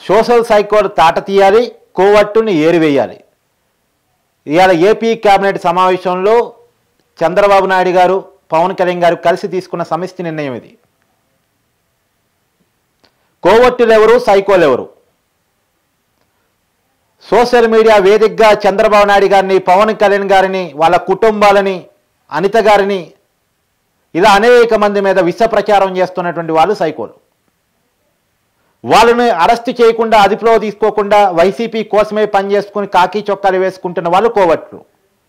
social సైకోలు తాట తీయాలి కోవట్టుని ఏరివేయాలి ఇవాళ ఏపీ కేబినెట్ సమావేశంలో చంద్రబాబు నాయుడు గారు పవన్ కళ్యాణ్ గారు కలిసి తీసుకున్న సమిష్టి నిర్ణయం ఇది కోవట్టులు ఎవరు సైకోలు ఎవరు సోషల్ మీడియా వేదికగా చంద్రబాబు నాయుడు గారిని పవన్ కళ్యాణ్ గారిని వాళ్ళ కుటుంబాలని అనిత గారిని ఇలా అనేక మంది మీద విష ప్రచారం చేస్తున్నటువంటి వాళ్ళు సైకోలు వాళ్ళని అరెస్ట్ చేయకుండా అదుపులో తీసుకోకుండా వైసీపీ కోసమే పనిచేసుకుని కాకి చొక్కాలు వేసుకుంటున్న వాళ్ళు కోవట్లు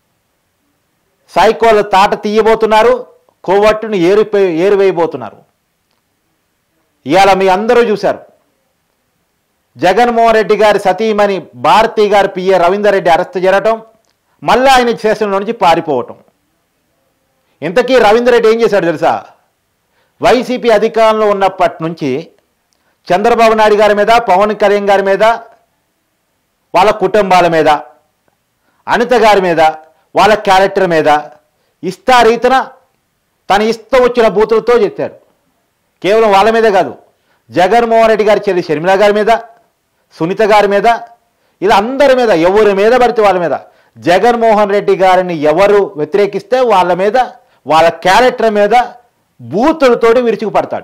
సైకోలు తాట తీయబోతున్నారు కోవట్టును ఏరిపో ఏరివేయబోతున్నారు ఇవాళ మీ అందరూ చూశారు జగన్మోహన్ రెడ్డి గారి సతీమణి భారతి గారి పిఏ రవీందర్ రెడ్డి అరెస్ట్ జరగటం మళ్ళీ ఆయన స్టేషన్లో నుంచి పారిపోవటం ఇంతకీ రవీందర్ రెడ్డి ఏం చేశాడు తెలుసా వైసీపీ అధికారంలో ఉన్నప్పటి నుంచి చంద్రబాబు నాయుడు గారి మీద పవన్ కళ్యాణ్ గారి మీద వాళ్ళ కుటుంబాల మీద అనిత గారి మీద వాళ్ళ క్యారెక్టర్ మీద ఇష్టారీతన తన ఇష్టం వచ్చిన బూతులతో చెప్పారు కేవలం వాళ్ళ మీదే కాదు జగన్మోహన్ రెడ్డి గారి చెల్లి షర్మిల గారి మీద సునీత గారి మీద ఇలా అందరి మీద ఎవరి మీద పడితే వాళ్ళ మీద జగన్మోహన్ రెడ్డి గారిని ఎవరు వ్యతిరేకిస్తే వాళ్ళ మీద వాళ్ళ క్యారెక్టర్ మీద బూతులతోటి విరుచుకుపడతాడు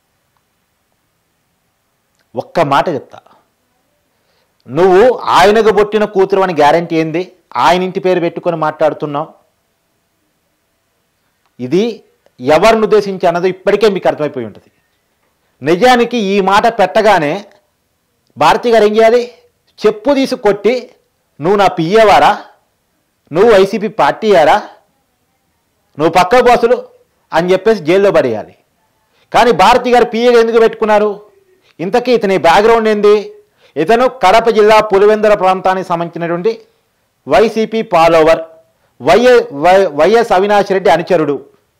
ఒక్క మాట చెప్తా నువ్వు ఆయనకు పుట్టిన కూతురు అని గ్యారంటీ ఏంది ఆయన ఇంటి పేరు పెట్టుకొని మాట్లాడుతున్నావు ఇది ఎవరిని ఉద్దేశించి అన్నది ఇప్పటికే మీకు అర్థమైపోయి ఉంటుంది నిజానికి ఈ మాట పెట్టగానే భారతి గారు ఏం చేయాలి చెప్పు తీసి కొట్టి నువ్వు నా పియ్యేవారా నువ్వు వైసీపీ పార్టీయారా నువ్వు పక్క బాసులు అని చెప్పేసి జైల్లో పడేయాలి కానీ భారతి గారు పిఏగా ఎందుకు పెట్టుకున్నారు ఇంతకీ ఇతని బ్యాక్గ్రౌండ్ ఏంది ఇతను కడప జిల్లా పులివెందుల ప్రాంతానికి సంబంధించినటువంటి వైసీపీ ఫాలోవర్ వైఎ వై- వైఎస్ అవినాష్ రెడ్డి అనుచరుడు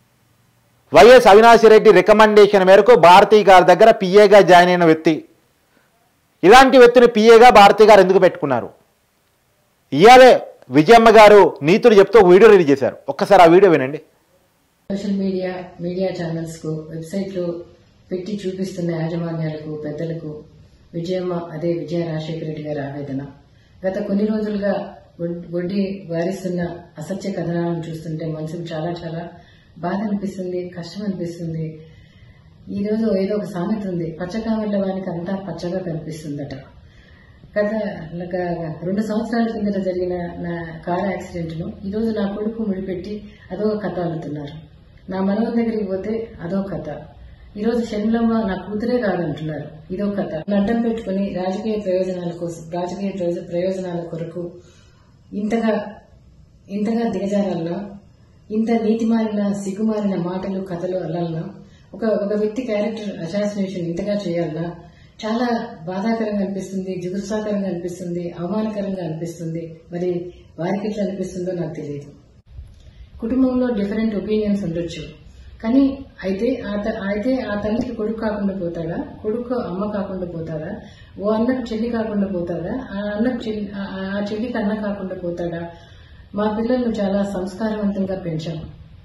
వైఎస్ అవినాష్ రెడ్డి రికమెండేషన్ మేరకు భారతి గారి దగ్గర పిఏగా జాయిన్ అయిన వ్యక్తి ఇలాంటి వ్యక్తిని పిఏగా భారతి గారు ఎందుకు పెట్టుకున్నారు ఇయాలే విజయమ్మ గారు నీతులు చెప్తూ ఒక వీడియో రిలీజ్ చేశారు ఒక్కసారి ఆ వీడియో వినండి సోషల్ మీడియా మీడియా ఛానల్స్ కు వెబ్సైట్లు పెట్టి చూపిస్తున్న యాజమాన్యాలకు పెద్దలకు విజయమ్మ అదే విజయ రాజశేఖర రెడ్డి గారి ఆవేదన గత కొన్ని రోజులుగా వడ్- వడ్డీ వారిస్తున్న అసత్య కథనాలను చూస్తుంటే మనసుకు చాలా చాలా బాధ అనిపిస్తుంది కష్టం అనిపిస్తుంది ఈ రోజు ఏదో ఒక సామెత ఉంది పచ్చకామెళ్ళ వానికి అంతా పచ్చగా కనిపిస్తుందట గత గ- రెండు సంవత్సరాల కిందట జరిగిన నా కార్ యాక్సిడెంట్ ను ఈ రోజు నా కొడుకు ముడిపెట్టి అదో కథ అల్లుతున్నారు నా మనవల దగ్గరికి పోతే అదో కథ ఈ రోజు షర్మిలమ్మ నా కూతురే కాదంటున్నారు ఇదో కథ అడ్డం పెట్టుకుని రాజకీయ ప్రయోజనాల కోసం రాజకీయ ప్రయోజ- ప్రయోజనాల కొరకు ఇంతగా ఇంతగా దిగజారాలన్నా ఇంత నీతిమాలిన సిగ్గుమాలిన మాటలు కథలు అల్లాలన్నా ఒక ఒక వ్యక్తి క్యారెక్టర్ అసాసినేషన్ ఇంతగా చేయాలన్నా చాలా బాధాకరంగా అనిపిస్తుంది జిగుత్సాకరంగా అనిపిస్తుంది అవమానకరంగా అనిపిస్తుంది మరి వారికి ఎట్లా అనిపిస్తుందో నాకు తెలియదు కుటుంబంలో డిఫరెంట్ ఒపీనియన్స్ ఉండొచ్చు కానీ అయితే ఆ త- అయితే ఆ తల్లికి కొడుకు కాకుండా పోతాడా కొడుకు అమ్మ కాకుండా పోతాడా ఓ అన్నకు చెల్లి కాకుండా పోతాడా ఆ అన్నకు చెల్లి ఆ- ఆ చెల్లికి అన్న కాకుండా పోతాడా మా పిల్లలను చాలా సంస్కారవంతంగా పెంచాం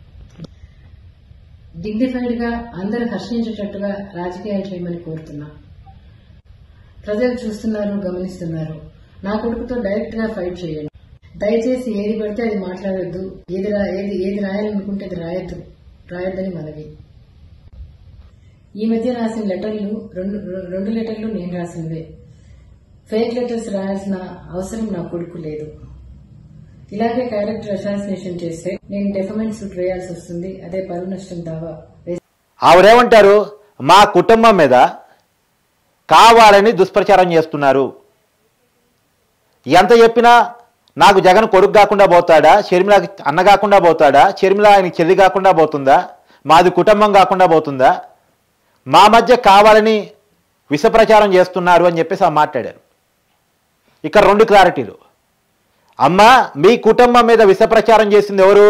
డిగ్నిఫైడ్ గా అందరూ హర్షించేటట్టుగా రాజకీయాలు చేయమని కోరుతున్నా ప్రజలు చూస్తున్నారు గమనిస్తున్నారు నా కొడుకుతో డైరెక్ట్ గా ఫైట్ చేయండి దయచేసి ఏది పడితే అది మాట్లాడొద్దు ఏది రా- ఏది ఏది రాయాలనుకుంటే అది రాయొద్దు రాయొద్దని మనవి ఈ మధ్య రాసిన లెటర్లు రెండు రెండు లెటర్లు నేను రాసినవే ఫేక్ లెటర్స్ రాయాల్సిన అవసరం నా కొడుకు లేదు ఇలాగే క్యారెక్టర్ అసాసినేషన్ చేస్తే నేను డెఫమెంట్ సూట్ వేయాల్సి వస్తుంది అదే పరువు నష్టం దావా వేసి ఆవిడేమంటారు మా కుటుంబం మీద కావాలని దుష్ప్రచారం చేస్తున్నారు ఎంత చెప్పినా నాకు జగన్ కొడుకు కాకుండా పోతాడా షర్మిలకి అన్న కాకుండా పోతాడా షర్మిల ఆయనకి చెల్లి కాకుండా పోతుందా మాది కుటుంబం కాకుండా పోతుందా మా మధ్య కావాలని విషప్రచారం చేస్తున్నారు అని చెప్పేసి ఆ మాట్లాడారు ఇక్కడ రెండు క్లారిటీలు అమ్మ మీ కుటుంబం మీద విషప్రచారం చేసింది ఎవరు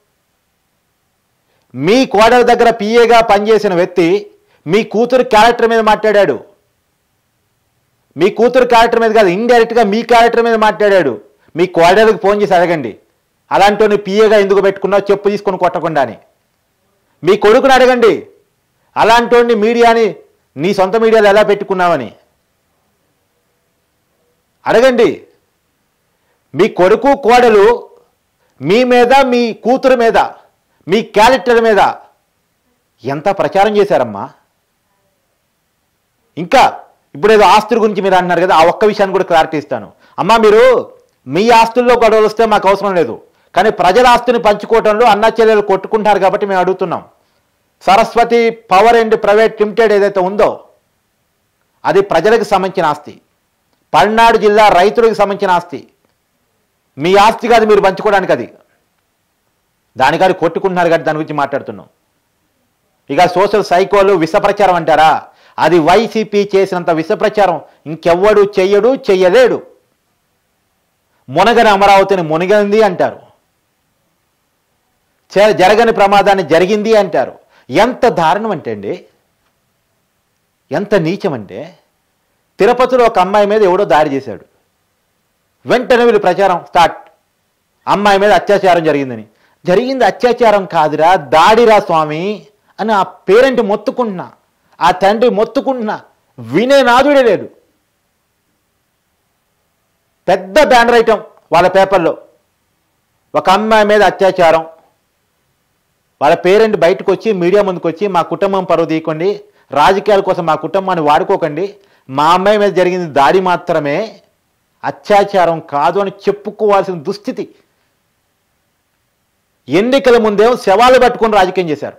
మీ కోడల దగ్గర పిఏగా పనిచేసిన వ్యక్తి మీ కూతురు క్యారెక్టర్ మీద మాట్లాడాడు మీ కూతురు క్యారెక్టర్ మీద కాదు ఇండైరెక్ట్గా మీ క్యారెక్టర్ మీద మాట్లాడాడు మీ కోడలకు ఫోన్ చేసి అడగండి అలాంటి పిఏగా ఎందుకు పెట్టుకున్నావు చెప్పు తీసుకొని కొట్టకుండా అని మీ కొడుకుని అడగండి అలాంటి మీడియాని నీ సొంత మీడియాలో ఎలా పెట్టుకున్నావని అడగండి మీ కొడుకు కోడలు మీ మీద మీ కూతురు మీద మీ క్యారెక్టర్ మీద ఎంత ప్రచారం చేశారమ్మా ఇంకా ఇప్పుడు ఏదో ఆస్తుల గురించి మీరు అంటున్నారు కదా ఆ ఒక్క విషయాన్ని కూడా క్లారిటీ ఇస్తాను అమ్మా మీరు మీ ఆస్తుల్లో గొడవలు వస్తే మాకు అవసరం లేదు కానీ ప్రజల ఆస్తిని పంచుకోవడంలో అన్నా చెల్లెలు కొట్టుకుంటారు కాబట్టి మేము అడుగుతున్నాం Saraswati power and private limited ఏదైతే ఉందో అది ప్రజలకు సంబంధించిన ఆస్తి పల్నాడు జిల్లా రైతులకు సంబంధించిన ఆస్తి మీ ఆస్తి కాదు మీరు పంచుకోవడానికి అది దానికాదు కొట్టుకుంటున్నారు కాబట్టి దాని గురించి మాట్లాడుతున్నాం ఇక సోషల్ సైకోలు విష ప్రచారం అంటారా అది వైసీపీ చేసినంత విష ప్రచారం ఇంకెవ్వడు చెయ్యడు చెయ్యలేడు మునగని అమరావతిని మునిగింది అంటారు చే- జరగని ప్రమాదాన్ని జరిగింది అంటారు ఎంత దారుణం అంటే అండి ఎంత నీచం అంటే తిరుపతిలో ఒక అమ్మాయి మీద ఎవడో దాడి చేశాడు వెంటనే వీళ్ళు ప్రచారం స్టార్ట్ అమ్మాయి మీద అత్యాచారం జరిగిందని జరిగింది అత్యాచారం కాదురా దాడిరా స్వామి అని ఆ పేరెంట్ మొత్తుకుంటున్నా ఆ తండ్రి మొత్తుకుంటున్నా వినే నాదుడే లేడు పెద్ద బ్యానర్ ఐటమ్ వాళ్ళ పేపర్లో ఒక అమ్మాయి మీద అత్యాచారం వాళ్ళ పేరెంట్ బయటకు వచ్చి మీడియా ముందుకు వచ్చి మా కుటుంబం పరువు తీయకండి రాజకీయాల కోసం మా కుటుంబాన్ని వాడుకోకండి మా అమ్మాయి మీద జరిగింది దాడి మాత్రమే అత్యాచారం కాదు అని చెప్పుకోవాల్సిన దుస్థితి ఎన్నికల ముందేమో శవాలు పట్టుకుని రాజకీయం చేశారు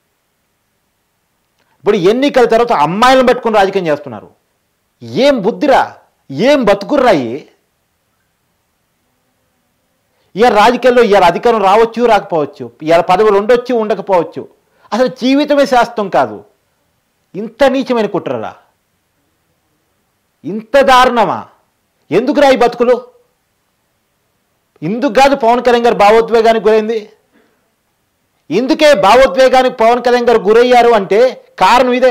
ఇప్పుడు ఎన్నికల తర్వాత అమ్మాయిలను పట్టుకుని రాజకీయం చేస్తున్నారు ఏం బుద్ధిరా ఏం బతుకుర్రాయి ఇవాళ రాజకీయాల్లో ఇవాళ అధికారం రావచ్చు రాకపోవచ్చు ఇవాళ పదవులు ఉండొచ్చు ఉండకపోవచ్చు అసలు జీవితమే శాస్త్రం కాదు ఇంత నీచమైన కుట్రరా ఇంత దారుణమా ఎందుకు రా ఈ బతుకులు ఇందుకు కాదు పవన్ కళ్యాణ్ గారు భావోద్వేగానికి గురైంది ఇందుకే భావోద్వేగానికి పవన్ కళ్యాణ్ గారు గురయ్యారు అంటే కారణం ఇదే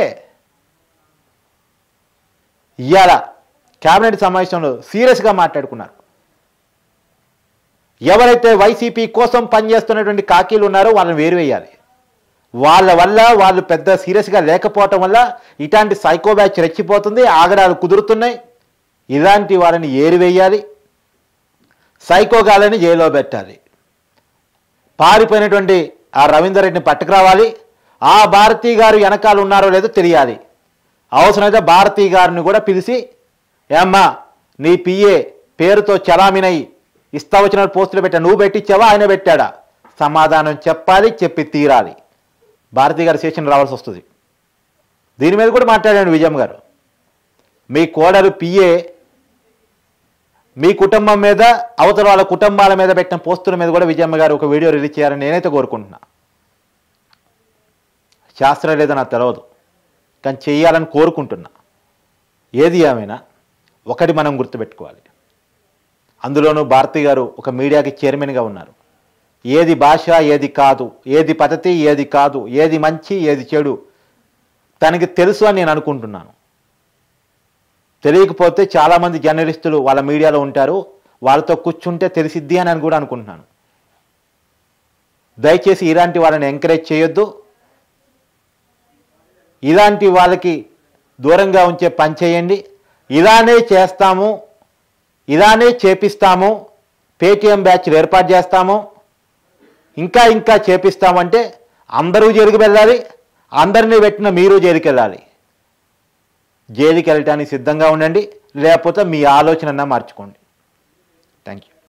ఇవాళ కేబినెట్ సమావేశంలో సీరియస్గా మాట్లాడుకున్నారు ఎవరైతే వైసీపీ కోసం పనిచేస్తున్నటువంటి కాకీలు ఉన్నారో వాళ్ళని వేరువేయాలి వాళ్ళ వల్ల వాళ్ళు పెద్ద సీరియస్గా లేకపోవటం వల్ల ఇట్లాంటి సైకో బ్యాచ్ రెచ్చిపోతుంది ఆగడాలు కుదురుతున్నాయి ఇలాంటి వాళ్ళని ఏరివేయాలి సైకోగాలని జైల్లో పెట్టాలి పారిపోయినటువంటి ఆ రవీందర్ రెడ్డిని పట్టుకురావాలి ఆ భారతీ గారు వెనకాల ఉన్నారో లేదో తెలియాలి అవసరమైతే భారతీ గారిని కూడా పిలిచి ఏమ్మా నీ పిఏ పేరుతో చలామినై ఇస్తా వచ్చిన పోస్టులు పెట్టా నువ్వు పెట్టించావా ఆయన పెట్టాడా సమాధానం చెప్పాలి చెప్పి తీరాలి భారతీ గారు స్టేషన్ రావాల్సి వస్తుంది దీని మీద కూడా మాట్లాడాడు విజయమ్మ గారు మీ కోడలు పిఏ మీ కుటుంబం మీద అవతల వాళ్ళ కుటుంబాల మీద పెట్టిన పోస్టుల మీద కూడా విజయమ్మ గారు ఒక వీడియో రిలీజ్ చేయాలని నేనైతే కోరుకుంటున్నా శాస్త్రం లేదో నాకు తెలియదు కానీ చేయాలని కోరుకుంటున్నా ఏది ఏమైనా ఒకటి మనం గుర్తుపెట్టుకోవాలి అందులోనూ భారతి గారు ఒక మీడియాకి చైర్మన్గా ఉన్నారు ఏది భాష ఏది కాదు ఏది పద్ధతి ఏది కాదు ఏది మంచి ఏది చెడు తనకి తెలుసు అని నేను అనుకుంటున్నాను తెలియకపోతే చాలామంది జర్నలిస్టులు వాళ్ళ మీడియాలో ఉంటారు వాళ్ళతో కూర్చుంటే తెలిసిద్ది అని అని కూడా అనుకుంటున్నాను దయచేసి ఇలాంటి వాళ్ళని ఎంకరేజ్ చేయొద్దు ఇలాంటి వాళ్ళకి దూరంగా ఉంచే పని చేయండి ఇలానే చేస్తాము ఇలానే చేపిస్తాము పేటీఎం బ్యాచ్లు ఏర్పాటు చేస్తాము ఇంకా ఇంకా చేపిస్తామంటే అందరూ జైలుకి వెళ్ళాలి అందరినీ పెట్టిన మీరు జైలుకి వెళ్ళాలి జైలుకి వెళ్ళటానికి సిద్ధంగా ఉండండి లేకపోతే మీ ఆలోచన మార్చుకోండి థ్యాంక్ యూ